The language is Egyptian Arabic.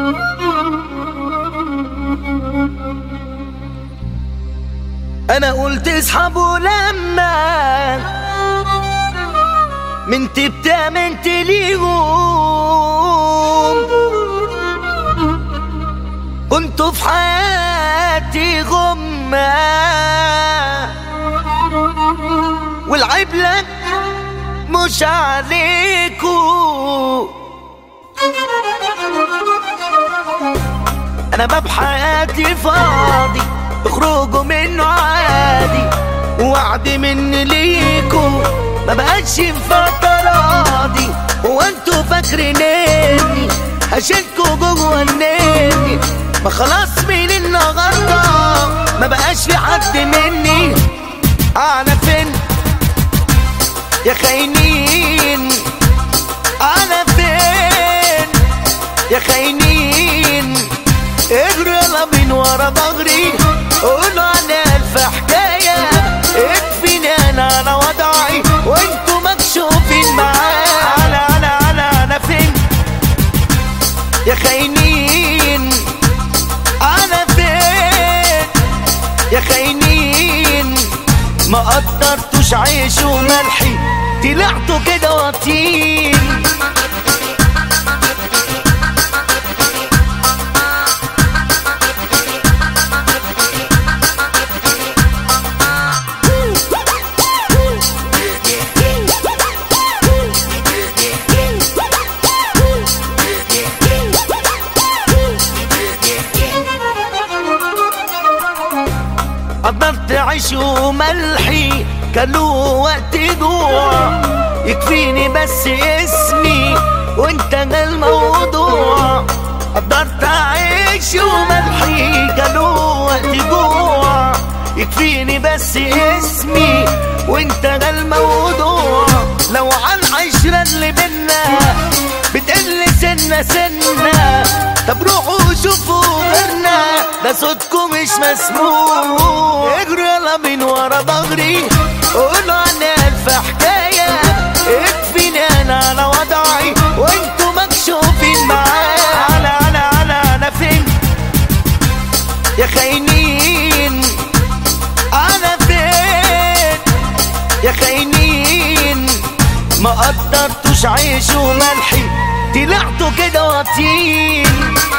انا قلت اصحابه لما من تبتا من تليهم كنتوا في حياتي غمة والعيب لك مش عليكم انا باب حياتي فاضي اخرجوا منه عادي وعد مني ليكوا ما بقاش ينفع تراضي هو انتوا فاكريني هشيلكوا جوه النادي ما خلاص من النهارده ما بقاش في حد مني انا فين يا خاينين انا فين يا خاينين اجروا يلا من ورا ظهري قولوا انا الف حكايه اكفيني انا على وضعي وانتوا مكشوفين معايا انا انا انا انا فين يا خاينين انا فين يا خاينين ما قدرتوش عيش وملحي طلعتوا كده واطيين قدرت عيش وملحي كلوا وقت جوع يكفيني بس اسمي وانت ده الموضوع قدرت اعيش وملحي كلوا وقت جوع يكفيني بس اسمي وانت ده الموضوع لو عن عشرة اللي بينا بتقل سنة سنة طب روحوا شوفوا غيرنا ده صوتكم مش مسموع اجروا يلا من ورا ظهري قولوا انا الف حكاية اكفيني انا على وضعي وانتوا مكشوفين معايا انا انا انا انا فين يا خاينين انا فين يا خاينين ما قدرتوش عيش وملحي طلعتوا كده واطيين